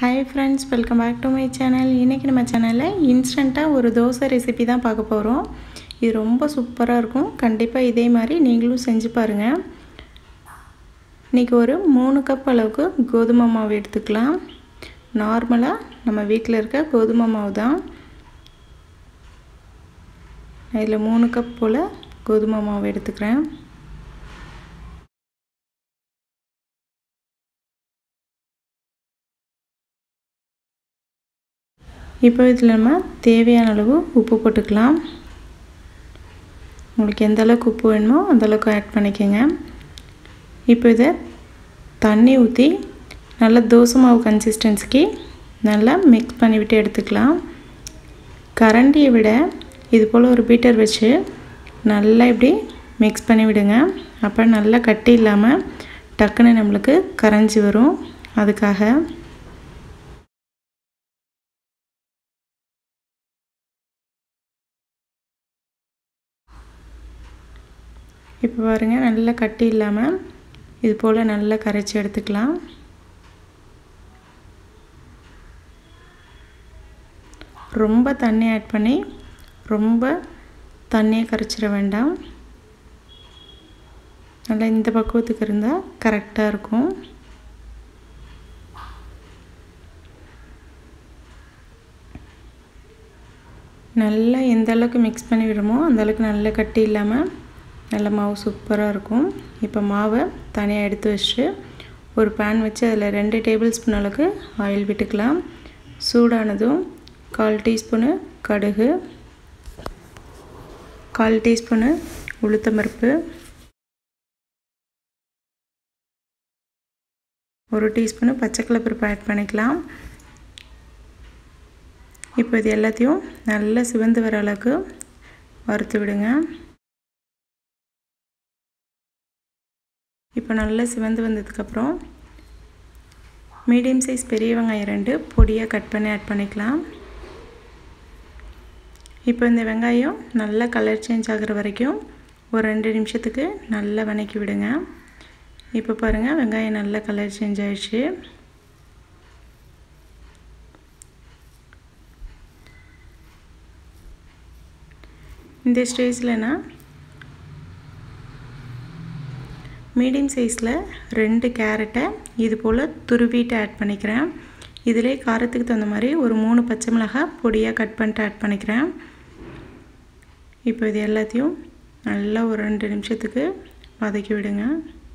hi friends welcome back to my channel இன்றைக்கி நம்ம சேனலில் இன்ஸ்டண்ட்டாக ஒரு தோசை ரெசிபி தான் பார்க்க போகிறோம் இது ரொம்ப சூப்பராக இருக்கும் கண்டிப்பாக இதே மாதிரி நீங்களும் செஞ்சு பாருங்கள் இன்றைக்கி ஒரு மூணு கப் அளவுக்கு கோதுமை மாவு எடுத்துக்கலாம் நார்மலாக நம்ம வீட்டில் இருக்க கோதுமை மாவு தான் இதில் மூணு கப் போல் கோதுமை மாவு எடுத்துக்கிறேன் இப்போ இதில் நம்ம தேவையான அளவு உப்பு போட்டுக்கலாம் உங்களுக்கு எந்த அளவுக்கு உப்பு வேணுமோ அந்தளவுக்கு ஆட் பண்ணிக்கோங்க இப்போ இதை தண்ணி ஊற்றி நல்லா தோசை மாவு கன்சிஸ்டன்சிக்கு நல்லா மிக்ஸ் பண்ணிவிட்டு எடுத்துக்கலாம் கரண்டியை விட இது போல் ஒரு பீட்டர் வச்சு நல்லா இப்படி மிக்ஸ் பண்ணி விடுங்க அப்போ நல்லா கட்டி இல்லாமல் டக்குன்னு நம்மளுக்கு கரைஞ்சி வரும் அதுக்காக இப்போ பாருங்கள் நல்லா கட்டி இல்லாமல் இது போல் நல்லா கரைச்சி எடுத்துக்கலாம் ரொம்ப தண்ணி ஆட் பண்ணி ரொம்ப தண்ணியை கரைச்சிட வேண்டாம் நல்லா இந்த பக்குவத்துக்கு இருந்தால் கரெக்டாக இருக்கும் நல்லா எந்த அளவுக்கு மிக்ஸ் பண்ணி விடுமோ அந்தளவுக்கு நல்லா கட்டி இல்லாமல் நல்ல மாவு சூப்பராக இருக்கும் இப்போ மாவை தனியாக எடுத்து வச்சுட்டு ஒரு பேன் வச்சு அதில் ரெண்டு டேபிள் ஸ்பூன் அளவுக்கு ஆயில் விட்டுக்கலாம் சூடானதும் கால் டீஸ்பூனு கடுகு கால் டீஸ்பூனு உளுத்தம்பருப்பு ஒரு டீஸ்பூனு பச்சைக்கடலைப்பருப்பு ஆட் பண்ணிக்கலாம் இப்போ இது எல்லாத்தையும் நல்லா சிவந்து வர அளவுக்கு வறுத்து விடுங்க இப்போ நல்லா சிவந்து வந்ததுக்கப்புறம் மீடியம் சைஸ் பெரிய வெங்காயம் ரெண்டு பொடியாக கட் பண்ணி ஆட் பண்ணிக்கலாம் இப்போ இந்த வெங்காயம் நல்லா கலர் சேஞ்ச் ஆகிற வரைக்கும் ஒரு ரெண்டு நிமிஷத்துக்கு நல்லா வதக்கி விடுங்க இப்போ பாருங்கள் வெங்காயம் நல்லா கலர் சேஞ்ச் ஆயிடுச்சு இந்த ஸ்டேஜில்னா மீடியம் சைஸில் ரெண்டு கேரட்டை இது போல் துருவிட்டு ஆட் பண்ணிக்கிறேன் இதிலே காரத்துக்கு தகுந்த மாதிரி ஒரு மூணு பச்சை மிளகாய் பொடியாக கட் பண்ணிட்டு ஆட் பண்ணிக்கிறேன் இப்போ இது எல்லாத்தையும் நல்லா ஒரு ரெண்டு நிமிஷத்துக்கு வதக்கி விடுங்க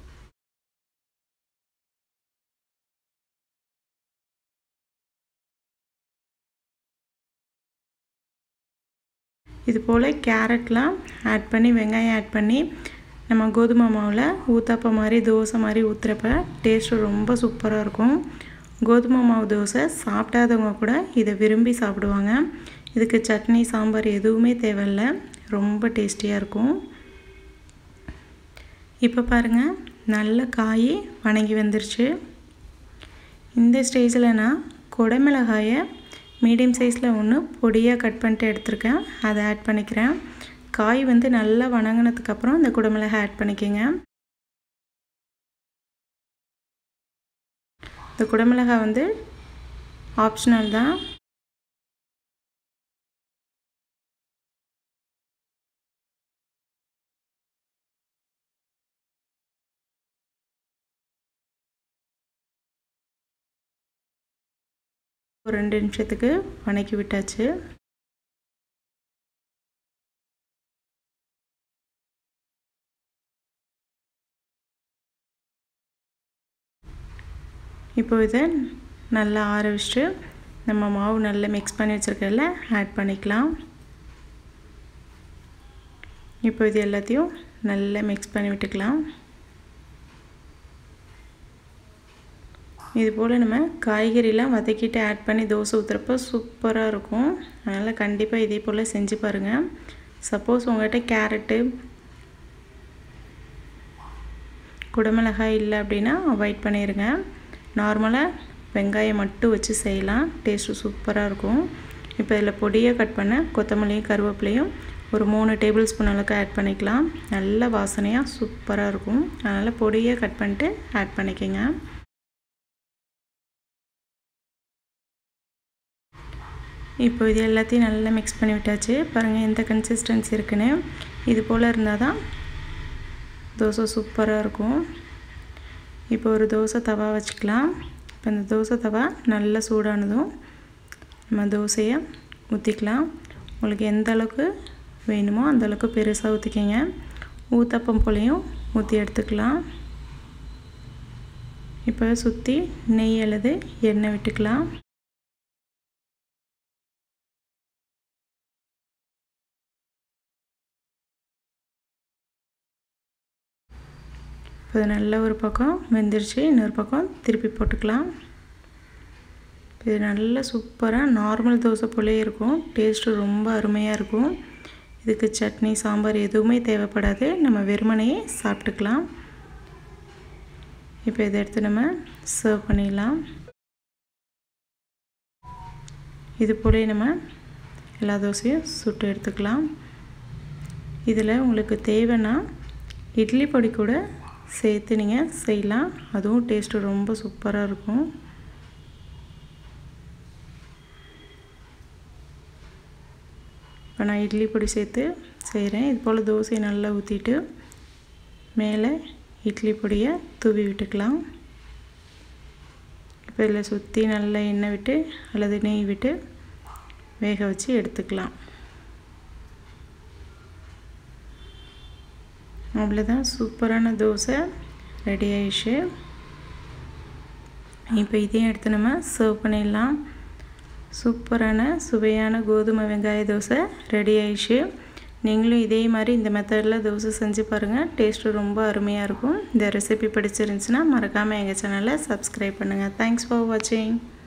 இது போல் கேரட்லாம் ஆட் பண்ணி வெங்காயம் ஆட் பண்ணி நம்ம கோதுமை மாவில் ஊத்தாப்ப மாதிரி தோசை மாதிரி ஊற்றுறப்ப டேஸ்ட்டு ரொம்ப சூப்பராக இருக்கும் கோதுமை மாவு தோசை சாப்பிடாதவங்க கூட இதை விரும்பி சாப்பிடுவாங்க இதுக்கு சட்னி சாம்பார் எதுவுமே தேவையில்ல ரொம்ப டேஸ்டியாக இருக்கும் இப்போ பாருங்கள் நல்ல காய் வணங்கி வந்துருச்சு இந்த ஸ்டேஜில் நான் கொடைமிளகாயை மீடியம் சைஸில் ஒன்று பொடியாக கட் பண்ணிட்டு எடுத்திருக்கேன் அதை ஆட் பண்ணிக்கிறேன் காய் வந்து நல்லா வணங்கினதுக்கப்புறம் இந்த குடமிளகாய் ஆட் பண்ணிக்கோங்க இந்த குடமிளகாய் வந்து ஆப்ஷனல் தான் ஒரு ரெண்டு நிமிஷத்துக்கு வணக்கி விட்டாச்சு இப்போ இதை நல்லா ஆற வச்சுட்டு நம்ம மாவு நல்லா மிக்ஸ் பண்ணி வச்சுருக்கல ஆட் பண்ணிக்கலாம் இப்போ இது எல்லாத்தையும் நல்லா மிக்ஸ் பண்ணி விட்டுக்கலாம் இது போல் நம்ம காய்கறிலாம் வதக்கிட்டு ஆட் பண்ணி தோசை ஊற்றுறப்போ சூப்பராக இருக்கும் அதனால் கண்டிப்பாக இதே போல் செஞ்சு பாருங்கள் சப்போஸ் உங்கள்கிட்ட கேரட்டு குடமிளகாய் இல்லை அப்படின்னா அவாய்ட் பண்ணிடுங்க நார்மலாக வெங்காயம் மட்டும் வச்சு செய்யலாம் டேஸ்ட்டு சூப்பராக இருக்கும் இப்போ இதில் பொடியாக கட் பண்ண கொத்தமல்லியும் கருவேப்பிலையும் ஒரு மூணு டேபிள் ஸ்பூன் அளவுக்கு ஆட் பண்ணிக்கலாம் நல்ல வாசனையாக சூப்பராக இருக்கும் அதனால் பொடியாக கட் பண்ணிட்டு ஆட் பண்ணிக்கோங்க இப்போ இது எல்லாத்தையும் நல்லா மிக்ஸ் பண்ணி விட்டாச்சு பாருங்கள் எந்த கன்சிஸ்டன்சி இருக்குன்னு இது போல் இருந்தால் தான் தோசை சூப்பராக இருக்கும் இப்போ ஒரு தோசை தவா வச்சுக்கலாம் இப்போ இந்த தோசை தவா நல்லா சூடானதும் நம்ம தோசையை ஊற்றிக்கலாம் உங்களுக்கு எந்த அளவுக்கு வேணுமோ அந்த அளவுக்கு பெருசாக ஊற்றிக்கிங்க ஊத்தப்பம் போலையும் ஊற்றி எடுத்துக்கலாம் இப்போ சுற்றி நெய் அல்லது எண்ணெய் விட்டுக்கலாம் இப்போ நல்ல ஒரு பக்கம் வெந்துருச்சு இன்னொரு பக்கம் திருப்பி போட்டுக்கலாம் இது நல்ல சூப்பராக நார்மல் தோசை போலே இருக்கும் டேஸ்ட்டு ரொம்ப அருமையாக இருக்கும் இதுக்கு சட்னி சாம்பார் எதுவுமே தேவைப்படாது நம்ம வெறுமனையே சாப்பிட்டுக்கலாம் இப்போ இதை எடுத்து நம்ம சர்வ் பண்ணிடலாம் இது போலே நம்ம எல்லா தோசையும் சுட்டு எடுத்துக்கலாம் இதில் உங்களுக்கு தேவைன்னா இட்லி பொடி கூட சேர்த்து நீங்கள் செய்யலாம் அதுவும் டேஸ்ட்டு ரொம்ப சூப்பராக இருக்கும் இப்போ நான் இட்லி பொடி சேர்த்து செய்கிறேன் இது போல் தோசையை நல்லா ஊற்றிட்டு மேலே இட்லி பொடியை தூவி விட்டுக்கலாம் இப்போ இதில் சுற்றி நல்லா எண்ணெய் விட்டு அல்லது நெய் விட்டு வேக வச்சு எடுத்துக்கலாம் அவ்வளோதான் சூப்பரான தோசை ரெடி ஆயிடுச்சு இப்போ இதையும் எடுத்து நம்ம சர்வ் பண்ணிடலாம் சூப்பரான சுவையான கோதுமை வெங்காய தோசை ரெடி ஆயிடுச்சு நீங்களும் இதே மாதிரி இந்த மெத்தடில் தோசை செஞ்சு பாருங்கள் டேஸ்ட்டு ரொம்ப அருமையாக இருக்கும் இந்த ரெசிபி பிடிச்சிருந்துச்சுன்னா மறக்காமல் எங்கள் சேனலை சப்ஸ்கிரைப் பண்ணுங்கள் தேங்க்ஸ் ஃபார் வாட்சிங்